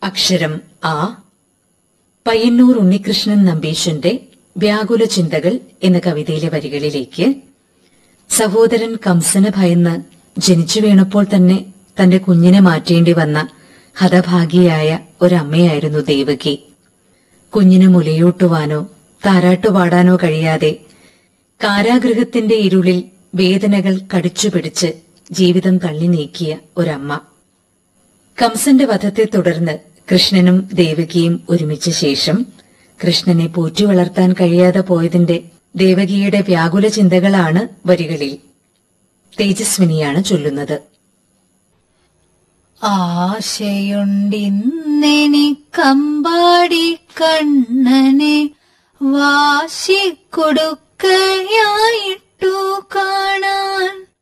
അക്ഷരം ആ പയ്യന്നൂർ ഉണ്ണികൃഷ്ണൻ നമ്പീശന്റെ വ്യാകുല ചിന്തകൾ എന്ന കവിതയിലെ വരികളിലേക്ക് സഹോദരൻ കംസന് ഭയന്ന് ജനിച്ചു വീണപ്പോൾ തന്നെ തന്റെ കുഞ്ഞിനെ മാറ്റേണ്ടി വന്ന ഹതഭാഗിയായ ഒരമ്മയായിരുന്നു ദേവകി കുഞ്ഞിന് മുലയൂട്ടുവാനോ താരാട്ടുപാടാനോ കഴിയാതെ കാരാഗൃഹത്തിന്റെ ഇരുളിൽ വേദനകൾ കടിച്ചുപിടിച്ച് ജീവിതം തള്ളി നീക്കിയ ഒരമ്മ കംസന്റെ വധത്തെ തുടർന്ന് കൃഷ്ണനും ദേവകിയും ഒരുമിച്ച ശേഷം കൃഷ്ണനെ പോറ്റി വളർത്താൻ കഴിയാതെ പോയതിന്റെ ദേവകിയുടെ വ്യാകുല ചിന്തകളാണ് വരികളിൽ തേജസ്വിനിയാണ് ചൊല്ലുന്നത് ആശയുണ്ടിന്നെനിക്കമ്പാടി കണ്ണനെ വാശിക്കൊടുക്കയായിട്ടു കാണാൻ